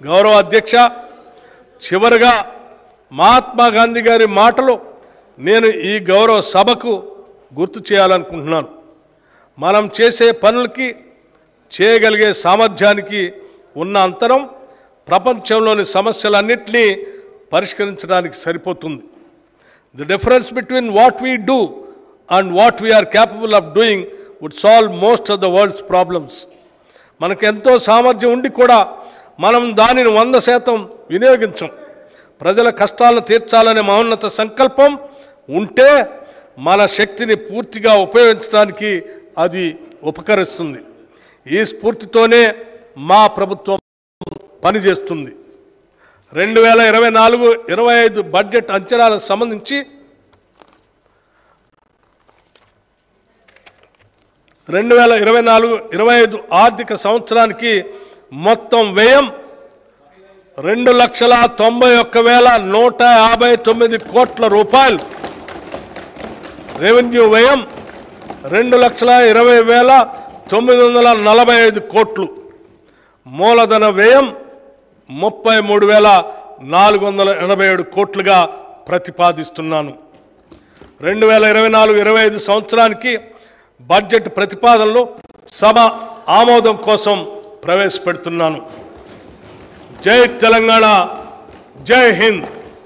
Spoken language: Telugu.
గౌరవ అధ్యక్ష చివరిగా మహాత్మా గాంధీ గారి మాటలు నేను ఈ గౌరవ సభకు గుర్తు చేయాలనుకుంటున్నాను మనం చేసే పనులకి చేయగలిగే సామర్థ్యానికి ఉన్న అంతరం ప్రపంచంలోని సమస్యలన్నింటినీ పరిష్కరించడానికి సరిపోతుంది the difference between what we do and what we're capable of doing would solve most of the world's problems మనకు ఎంతో సామర్థ్యం ఉండి కూడా మనం దానిని వంద శాతం వినియోగించం ప్రజల కష్టాలను తీర్చాలనే మహోన్నత సంకల్పం ఉంటే మన శక్తిని పూర్తిగా ఉపయోగించడానికి అది ఉపకరిస్తుంది ఈ స్ఫూర్తితోనే మా ప్రభుత్వం పనిచేస్తుంది రెండు వేల ఇరవై నాలుగు ఇరవై ఐదు బడ్జెట్ అంచనాలకు సంబంధించి రెండు వేల ఇరవై నాలుగు ఇరవై ఐదు ఆర్థిక సంవత్సరానికి మొత్తం వ్యయం రెండు లక్షల తొంభై ఒక్క వేల నూట యాభై తొమ్మిది కోట్ల రూపాయలు రెవెన్యూ వ్యయం రెండు లక్షల ఇరవై వేల తొమ్మిది వందల నలభై ఐదు కోట్లు మూలధన వ్యయం ముప్పై మూడు వేల నాలుగు వందల ఎనభై ఏడు కోట్లుగా ప్రతిపాదిస్తున్నాను రెండు వేల ఇరవై నాలుగు ఇరవై ఐదు సంవత్సరానికి బడ్జెట్ ప్రతిపాదనలు సభ ఆమోదం కోసం ప్రవేశపెడుతున్నాను జై తెలంగాణ జై హింద్